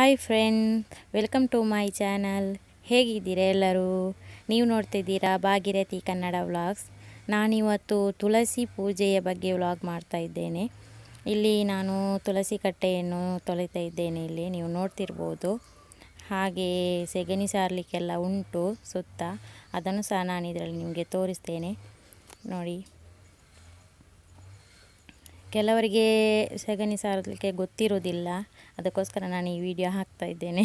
hi friend welcome to my channel ಹೇಗಿದ್ದೀರಾ ಎಲ್ಲರೂ ನೀವು ನೋಡ್ತಿದ್ದೀರಾ ಭಾಗೀರಥಿ ಕನ್ನಡ ವ್ಲಾಗ್ಸ್ ನಾನಿವತ್ತು ತುಳಸಿ ಪೂಜೆಯ ಬಗ್ಗೆ ವ್ಲಾಗ್ ಮಾಡ್ತಾ ಇದ್ದೇನೆ ಇಲ್ಲಿ ನಾನು ತುಳಸಿ ಕಟ್ಟೆಯನ್ನು ತೊಳಿತಾ ಇದ್ದೇನೆ ಇಲ್ಲಿ ನೀವು ನೋಡ್ತಿರ್ಬೋದು ಹಾಗೆ ಸೆಗಣಿ ಸಾರಲಿಕ್ಕೆಲ್ಲ ಉಂಟು ಸುತ್ತ ಅದನ್ನು ಸಹ ನಾನು ಇದರಲ್ಲಿ ನಿಮಗೆ ತೋರಿಸ್ತೇನೆ ನೋಡಿ ಕೆಲವರಿಗೆ ಸಗಣಿ ಸಾರಲಿಕ್ಕೆ ಗೊತ್ತಿರೋದಿಲ್ಲ ಅದಕ್ಕೋಸ್ಕರ ನಾನು ಈ ವಿಡಿಯೋ ಹಾಕ್ತಾ ಇದ್ದೇನೆ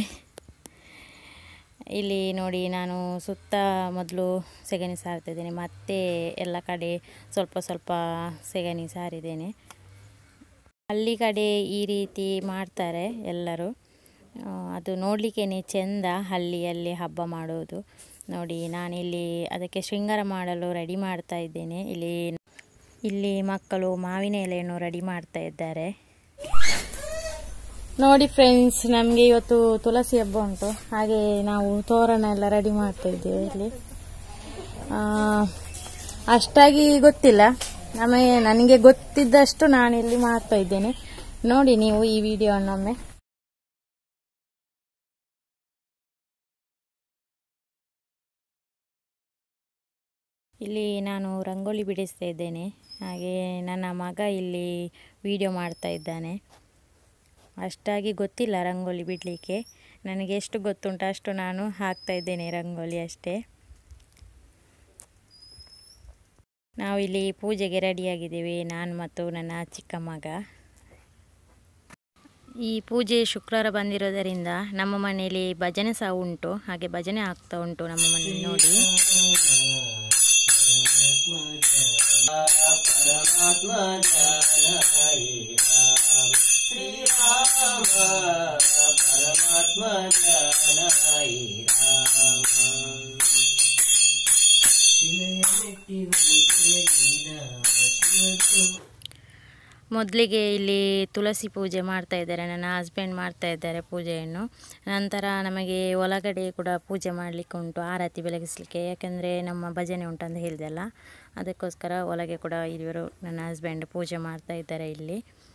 ಇಲ್ಲಿ ನೋಡಿ ನಾನು ಸುತ್ತ ಮೊದಲು ಸೆಗಣಿ ಸಾರ್ತಾ ಇದ್ದೇನೆ ಮತ್ತೆ ಎಲ್ಲ ಕಡೆ ಸ್ವಲ್ಪ ಸ್ವಲ್ಪ ಸೆಗಣಿ ಸಾರಿದ್ದೇನೆ ಹಳ್ಳಿ ಕಡೆ ಈ ರೀತಿ ಮಾಡ್ತಾರೆ ಎಲ್ಲರೂ ಆ, ಅದು ನೋಡಲಿಕ್ಕೇ ಚೆಂದ ಹಳ್ಳಿಯಲ್ಲಿ ಹಬ್ಬ ಮಾಡೋದು ನೋಡಿ ನಾನಿಲ್ಲಿ ಅದಕ್ಕೆ ಶೃಂಗಾರ ಮಾಡಲು ರೆಡಿ ಮಾಡ್ತಾ ಇದ್ದೇನೆ ಇಲ್ಲಿ ಇಲ್ಲಿ ಮಕ್ಕಳು ಮಾವಿನ ಎಲೆಯನ್ನು ರೆಡಿ ಮಾಡ್ತಾ ಇದ್ದಾರೆ ನೋಡಿ ಫ್ರೆಂಡ್ಸ್ ನಮಗೆ ಇವತ್ತು ತುಳಸಿ ಹಬ್ಬ ಉಂಟು ಹಾಗೆ ನಾವು ತೋರಣ ಎಲ್ಲ ರೆಡಿ ಮಾಡ್ತಾ ಇದ್ದೇವೆ ಇಲ್ಲಿ ಆ, ಅಷ್ಟಾಗಿ ಗೊತ್ತಿಲ್ಲ ನಮಗೆ ನನಗೆ ಗೊತ್ತಿದ್ದಷ್ಟು ನಾನಿಲ್ಲಿ ಮಾಡ್ತಾ ಇದ್ದೇನೆ ನೋಡಿ ನೀವು ಈ ವಿಡಿಯೋನೊಮ್ಮೆ ಇಲ್ಲಿ ನಾನು ರಂಗೋಲಿ ಬಿಡಿಸ್ತಾ ಇದ್ದೇನೆ ಹಾಗೆ ನನ್ನ ಮಗ ಇಲ್ಲಿ ವಿಡಿಯೋ ಮಾಡ್ತಾ ಇದ್ದಾನೆ ಅಷ್ಟಾಗಿ ಗೊತ್ತಿಲ್ಲ ರಂಗೋಲಿ ಬಿಡಲಿಕ್ಕೆ ನನಗೆ ಎಷ್ಟು ಗೊತ್ತುಂಟು ಅಷ್ಟು ನಾನು ಹಾಕ್ತಾ ಇದ್ದೇನೆ ರಂಗೋಲಿ ಅಷ್ಟೇ ನಾವಿಲ್ಲಿ ಪೂಜೆಗೆ ರೆಡಿಯಾಗಿದ್ದೇವೆ ನಾನು ಮತ್ತು ನನ್ನ ಚಿಕ್ಕ ಮಗ ಈ ಪೂಜೆ ಶುಕ್ರವಾರ ಬಂದಿರೋದರಿಂದ ನಮ್ಮ ಮನೆಯಲ್ಲಿ ಭಜನೆ ಸಹ ಉಂಟು ಹಾಗೆ ಭಜನೆ ಆಗ್ತಾ ಉಂಟು ನಮ್ಮ ಮನೆಯಲ್ಲಿ ನೋಡಿ परमात्मा जानाई राम श्री राम परमात्मा जानाई राम ಶಿಲೆಯ ವ್ಯಕ್ತಿ ಮೊದಲಿಗೆ ಇಲ್ಲಿ ತುಳಸಿ ಪೂಜೆ ಮಾಡ್ತಾ ಇದ್ದಾರೆ ನನ್ನ ಹಸ್ಬೆಂಡ್ ಮಾಡ್ತಾ ಇದ್ದಾರೆ ಪೂಜೆಯನ್ನು ನಂತರ ನಮಗೆ ಒಳಗಡೆ ಕೂಡ ಪೂಜೆ ಮಾಡಲಿಕ್ಕೆ ಉಂಟು ಆರತಿ ಬೆಳಗಿಸ್ಲಿಕ್ಕೆ ಯಾಕೆಂದರೆ ನಮ್ಮ ಭಜನೆ ಉಂಟು ಅಂತ ಹೇಳಿದೆಲ್ಲ ಅದಕ್ಕೋಸ್ಕರ ಒಳಗೆ ಕೂಡ ಇವರು ನನ್ನ ಹಸ್ಬೆಂಡ್ ಪೂಜೆ ಮಾಡ್ತಾ ಇದ್ದಾರೆ ಇಲ್ಲಿ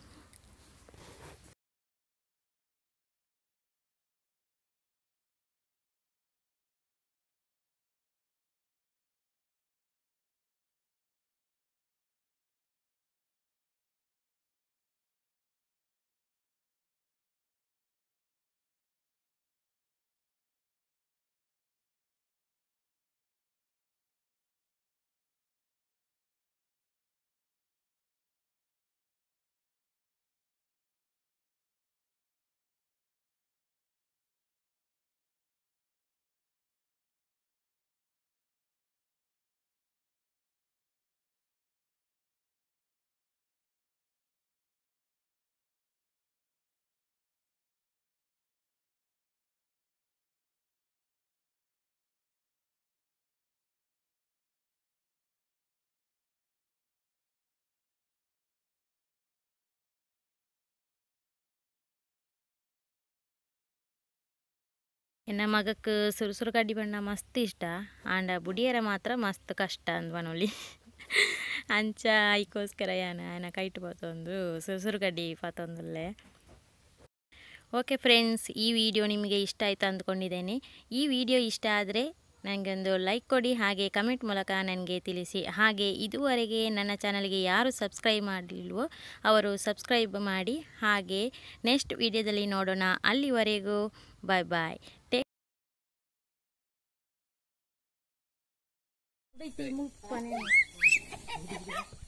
ನನ್ನ ಮಗಕ್ಕೆ ಸುರುಸುರು ಕಡ್ಡಿ ಬಣ್ಣ ಮಸ್ತ್ ಇಷ್ಟ ಆಂಡ ಬುಡಿಯರ ಮಾತ್ರ ಮಸ್ತ್ ಕಷ್ಟ ಅಂದ್ ಬನೊಲಿ ಅಂಚ ಐಕೋಸ್ಕರ ಯಾನ ಆಯನ ಕೈಟ್ ಪತ್ತೊಂದು ಸುರುಸುರು ಕಡ್ಡಿ ಪತ್ತೊಂದುಲ್ಲೆ ಓಕೆ ಫ್ರೆಂಡ್ಸ್ ಈ ವಿಡಿಯೋ ನಿಮಗೆ ಇಷ್ಟ ಆಯಿತು ಅಂದ್ಕೊಂಡಿದ್ದೇನೆ ಈ ವಿಡಿಯೋ ಇಷ್ಟ ಆದರೆ ನನಗೆ ಒಂದು ಲೈಕ್ ಕೊಡಿ ಹಾಗೆ ಕಮೆಂಟ್ ಮೂಲಕ ನನಗೆ ತಿಳಿಸಿ ಹಾಗೆ ಇದುವರೆಗೆ ನನ್ನ ಚಾನಲ್ಗೆ ಯಾರು ಸಬ್ಸ್ಕ್ರೈಬ್ ಮಾಡಲಿಲ್ವೋ ಅವರು ಸಬ್ಸ್ಕ್ರೈಬ್ ಮಾಡಿ ಹಾಗೆ ನೆಕ್ಸ್ಟ್ ವಿಡಿಯೋದಲ್ಲಿ ನೋಡೋಣ ಅಲ್ಲಿವರೆಗೂ ಬಾಯ್ ಬಾಯ್ ಟೇಕ್ ಮುಪ್ಪನೆ